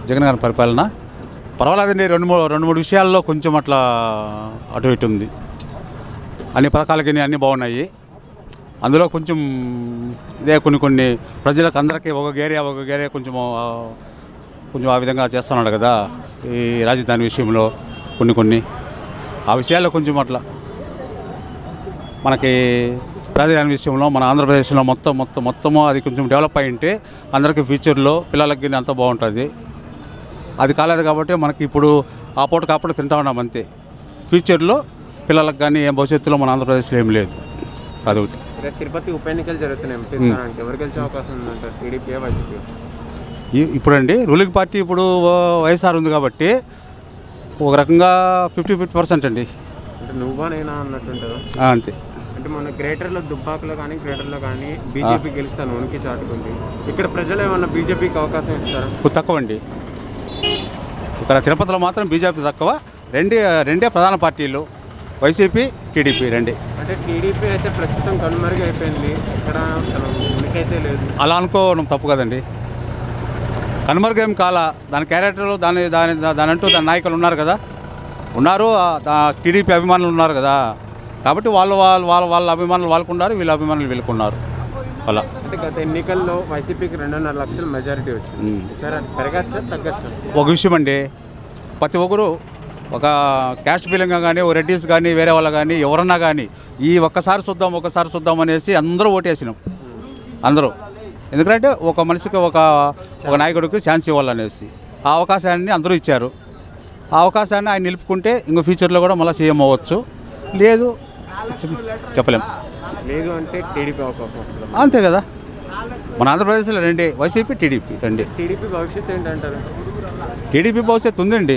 జగన్ గారి పరిపాలన పర్వాలేదండి రెండు మూడు రెండు మూడు విషయాల్లో కొంచెం అట్లా అటు ఇటు ఉంది అన్ని పథకాలకి అన్నీ బాగున్నాయి అందులో కొంచెం ఇదే కొన్ని కొన్ని ప్రజలకు అందరికీ ఒక ఏరియా ఒక ఏరియా కొంచెం ఆ, కొంచెం ఆ విధంగా చేస్తున్నాడు కదా ఈ రాజధాని విషయంలో కొన్ని కొన్ని ఆ విషయాల్లో కొంచెం అట్లా మనకి రాజధాని విషయంలో మన ఆంధ్రప్రదేశ్లో మొత్తం మొత్తం మొత్తము అది కొంచెం డెవలప్ అయి ఉంటే అందరికీ ఫ్యూచర్లో పిల్లలకి గిన్నె అంతా బాగుంటుంది అది కాలేదు కాబట్టి మనకి ఇప్పుడు ఆ పూట కాపుడు తింటా ఉన్నాం అంతే ఫ్యూచర్లో పిల్లలకు కానీ ఏం భవిష్యత్తులో మన ఆంధ్రప్రదేశ్లో ఏం లేదు అదొకటి రేపు తిరుపతి ఉప ఎన్నికలు జరుగుతున్నాయి ఎంపీ స్థానానికి ఎవరు గెలిచే అవకాశం ఉందంటారు టీడీపీ వైసీపీ ఈ- ఇప్పుడండి రూలింగ్ పార్టీ ఇప్పుడు వైఎస్ఆర్ ఉంది కాబట్టి ఒక రకంగా ఫిఫ్టీ ఫిఫ్టీ పర్సెంట్ అండి అంటే నువ్వా నేనా అన్నట్టుంటుందా ఆ, అంతే అంటే మన గ్రేటర్లో దుబ్బాకలో కానీ గ్రేటర్లో కానీ బీజేపీ గెలుస్తాను ఉనికి చాటుకుంది ఇక్కడ ప్రజలు ఏమన్నా బీజేపీకి అవకాశం ఇస్తారా కొద్ది తక్కువ అండి ఇక్కడ తిరుపతిలో మాత్రం బీజేపీ తక్కువ రెండే రెండే ప్రధాన పార్టీలు వైసీపీ టీడీపీ రెండే అంటే టీడీపీ అయితే ప్రస్తుతం కనుమరుగు అయిపోయింది ఎక్కడ తన ఉనికైతే లేదు అలా అనుకోవడం తప్పు కదండి కనుమరుగేం కాల దాని క్యారెక్టర్లు దాని దాని దాని అంటూ దాని నాయకులు ఉన్నారు కదా ఉన్నారు టీడీపీ అభిమానులు ఉన్నారు కదా కాబట్టి వాళ్ళు వాళ్ళు వాళ్ళ వాళ్ళ అభిమానులు వాళ్ళకు ఉన్నారు వీళ్ళ అభిమానులు వీళ్ళకున్నారు అలా అంటే గత ఎన్నికల్లో వైసీపీకి రెండున్నర లక్షల మెజారిటీ వచ్చింది ఉమ్. సరే అది పెరగచ్చా తగ్గచ్చా ఒక విషయం అండి ప్రతి ఒక్కరు ఒక క్యాస్ట్ ఫీలింగ్ కానీ ఓ రెడ్డిస్ కానీ వేరే వాళ్ళు కానీ ఎవరన్నా కానీ ఈ ఒక్కసారి చూద్దాం ఒకసారి చూద్దాం అనేసి అందరూ ఓటేసినాం అందరూ ఎందుకంటే ఒక మనిషికి ఒక ఒక నాయకుడికి ఛాన్స్ ఇవ్వాలనేసి ఆ అవకాశాన్ని అందరూ ఇచ్చారు ఆ అవకాశాన్ని ఆయన నిలుపుకుంటే ఇంకో ఫ్యూచర్లో కూడా మళ్ళీ సీఎం అవ్వచ్చు లేదు చెప్- చెప్పలేం లేదు అంటే టీడీపీ అవకాశం వస్తుంది అంతే కదా మన ఆంధ్రప్రదేశ్లో రెండే వైసీపీ టీడీపీ రెండే టీడీపీ భవిష్యత్తు ఏంటంటారు టీడీపీ భవిష్యత్తు ఉందండి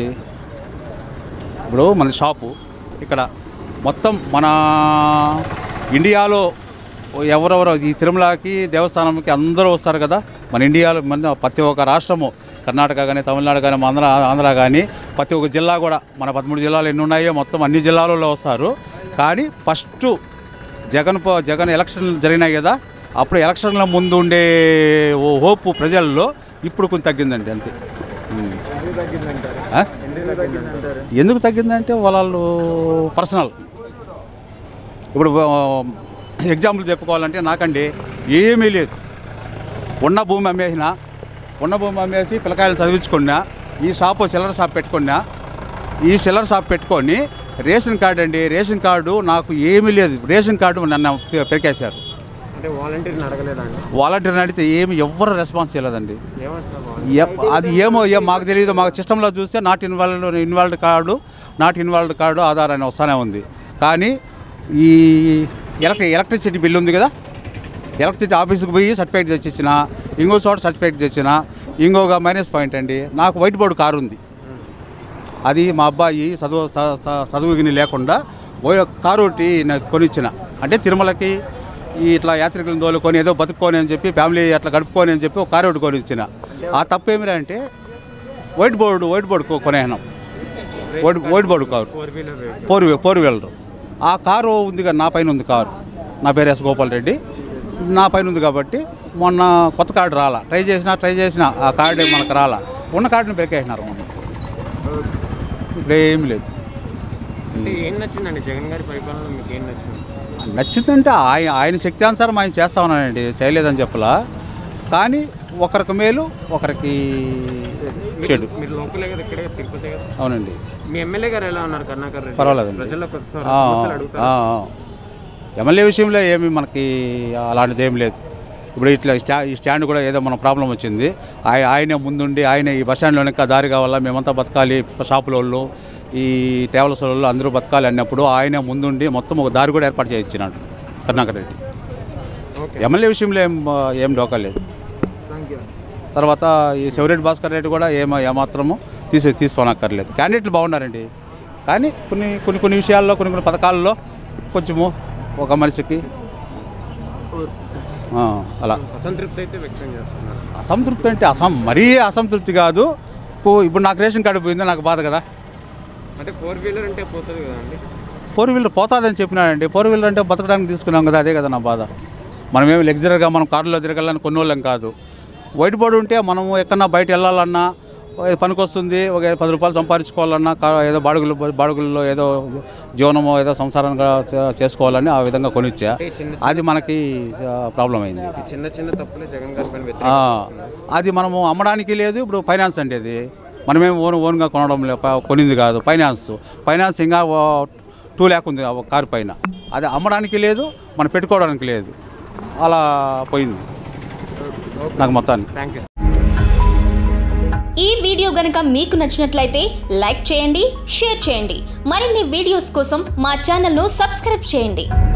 ఇప్పుడు మన షాపు ఇక్కడ మొత్తం మన ఇండియాలో ఎవరెవరు ఈ తిరుమలకి దేవస్థానంకి అందరూ వస్తారు కదా మన ఇండియాలో మన ప్రతి ఒక్క రాష్ట్రము కర్ణాటక కానీ తమిళనాడు కానీ ఆంధ్ర ఆంధ్ర కానీ ప్రతి ఒక్క జిల్లా కూడా మన పదమూడు జిల్లాలు ఎన్ని ఉన్నాయో మొత్తం అన్ని జిల్లాలలో వస్తారు కానీ ఫస్ట్ జగన్ పో- జగన్ ఎలక్షన్ జరిగినాయి కదా అప్పుడు ఎలక్షన్ల ముందు ఉండే ఓ హోపు ప్రజల్లో ఇప్పుడు కొంచెం తగ్గిందండి అంతే ఉమ్. ఎందుకు తగ్గిందంటారు ఆ? ఎందుకు తగ్గిందంటారు ఎందుకు తగ్గిందంటే వాళ్ళు పర్సనల్ ఇప్పుడు ఎగ్జాంపుల్ చెప్పుకోవాలంటే నాకండి ఏమీ లేదు ఉన్న భూమి అమ్మేసిన ఉన్న భూమి అమ్మేసి పిల్లకాయలు చదివించుకున్నా ఈ షాపు చిల్లర షాప్ పెట్టుకున్నా ఈ చిల్లర షాప్ పెట్టుకొని రేషన్ కార్డు అండి రేషన్ కార్డు నాకు ఏమీ లేదు రేషన్ కార్డు నన్ను పెరికేశారు అంటే వాలంటీర్ని అడగలేదండి వాలంటీర్ని అడిగితే ఏమి ఎవ్వరు రెస్పాన్స్ చేయలేదండి ఏమంటారు ఎప్- అది ఏమో ఏం మాకు తెలియదు మాకు సిస్టంలో చూస్తే not involved involved card not involved card Aadhaar అని వస్తానే ఉంది కానీ ఈ ఎలక్ట్రి ఎలక్ట్రిసిటీ బిల్ ఉంది కదా ఎలక్ట్రిసిటీ ఆఫీస్కి పోయి సర్టిఫికేట్ తెచ్చిచ్చిన ఇంకో చోట సర్టిఫికేట్ తెచ్చిన ఇంకొక మైనస్ పాయింట్ అండి నాకు వైట్ బోర్డు కారు ఉంది అది మా అబ్బాయి చదువు చ- చ- చదువుగిని లేకుండా ఓ కారు ఒకటి నాకు కొనిచ్చిన అంటే తిరుమలకి ఈ ఇట్లా యాత్రికులను తోలుకొని ఏదో బతుక్కొని అని చెప్పి ఫ్యామిలీ అట్లా గడుపుకొని అని చెప్పి ఒక కారు ఒకటి కొనిచ్చిన ఆ తప్పు ఏమిరా అంటే వైట్ బోర్డు వైట్ బోర్డు కొ- కొనేసినాం white white board car four wheeler vehicle four వీ- ఫోర్ వీలర్ ఆ కారు ఉంది కదా నా పైన ఉంది కారు నా పేరు ఎస్ గోపాల్ రెడ్డి నా పైన ఉంది కాబట్టి మొన్న కొత్త కార్డు రాలా ట్రై చేసినా ట్రై చేసినా ఆ కార్డు మనకు రాలా ఉన్న కార్డుని బెరికేసినారు మొన్న ఇప్పుడు ఏమీ లేదు అంటే ఏం నచ్చిందండి జగన్ గారి పరిపాలన మీకు ఏం నచ్చింది నచ్చిందంటే ఆయన ఆయన శక్తి అనుసారం ఆయన చేస్తా ఉన్నానండి చేయలేదని చెప్పలా కానీ ఒకరికి మేలు ఒకరికి చెడు మీరు లోకలే కదా ఇక్కడే తిరుపతి కదా అవునండి మీ ఎమ్మెల్యే గారు ఎలా ఉన్నారు కర్ణాకర్ రెడ్డి పర్వాలేదండి. ప్రజలకు వస్తారు ఆ, సమస్యలు అడుగుతారు ఆ, ఆ. ఎమ్మెల్యే విషయంలో ఏమి మనకి అలాంటిది ఏం లేదు ఇప్పుడు ఇట్లా స్టా ఈ స్టాండ్ కూడా ఏదో మన ప్రాబ్లం వచ్చింది ఆయన ఆయనే ముందుండి ఆయన ఈ బస్ స్టాండ్లో ఇంకా దారి కావాలా మేమంతా బతకాలి షాపుల వాళ్ళు ఈ ట్రావెల్స్ వాళ్ళు అందరూ బతకాలి అన్నప్పుడు ఆయనే ముందుండి మొత్తం ఒక దారి కూడా ఏర్పాటు చేయించినాడు కరుణాకర్ రెడ్డి ఓకే ఎమ్మెల్యే విషయంలో ఏం ఏం డోకా లేదు థ్యాంక్ యూ తర్వాత ఈ శివరెడ్డి భాస్కర్ రెడ్డి కూడా ఏమో ఏమాత్రము తీసి తీసుకోనక్కర్లేదు క్యాండిడేట్లు బాగున్నారండి కానీ కొన్ని కొన్ని కొన్ని విషయాల్లో కొన్ని కొన్ని పథకాల్లో కొంచెము ఒక మనిషికి ఆ, అలా అసంతృప్తి అయితే వ్యక్తం చేస్తున్నారు అసంతృప్తి అంటే అసం మరీ అసంతృప్తి కాదు పో- ఇప్పుడు నాకు రేషన్ కార్డు పోయింది నాకు బాధ కదా అంటే ఫోర్ వీలర్ అంటే పోతుంది కదండి ఫోర్ వీలర్ పోతాదని చెప్పినాడండి ఫోర్ వీలర్ అంటే బతకడానికి తీసుకున్నాం కదా అదే కదా నా బాధ మనమేమి లగ్జరీగా మనం కారులో తిరగాలని కొన్ని వాళ్ళం కాదు వైట్ బోర్డు ఉంటే మనము ఎక్కడన్నా బయట వెళ్ళాలన్నా పనికొస్తుంది ఒక పది రూపాయలు సంపాదించుకోవాలన్నా కా- ఏదో బాడుగులు బాడుగుల్లో ఏదో జీవనమో ఏదో సంసారంగా చే- చేసుకోవాలని ఆ విధంగా కొనిచ్చా అంటే చిన్న అది మనకి ప్రాబ్లం అయింది ఈ చిన్న చిన్న తప్పులే జగన్ గారి పైన ఆ, వ్యతిరేకం అది మనము అమ్మడానికి లేదు ఇప్పుడు ఫైనాన్స్ అంటే అది మనమేం ఓన్ ఓన్గా కొనడం లే ప- కొనింది కాదు ఫైనాన్స్ ఫైనాన్స్ ఇంకా ఓ- టూ ల్యాక్ ఉంది ఆ ఒక కారు పైన అది అమ్మడానికి లేదు మనం పెట్టుకోవడానికి లేదు అలా పోయింది నాకు మొత్తానికి థ్యాంక్ యూ ఈ వీడియో గనుక మీకు నచ్చినట్లయితే లైక్ చేయండి షేర్ చేయండి మరిన్ని వీడియోస్ కోసం మా ఛానల్ను సబ్స్క్రైబ్ చేయండి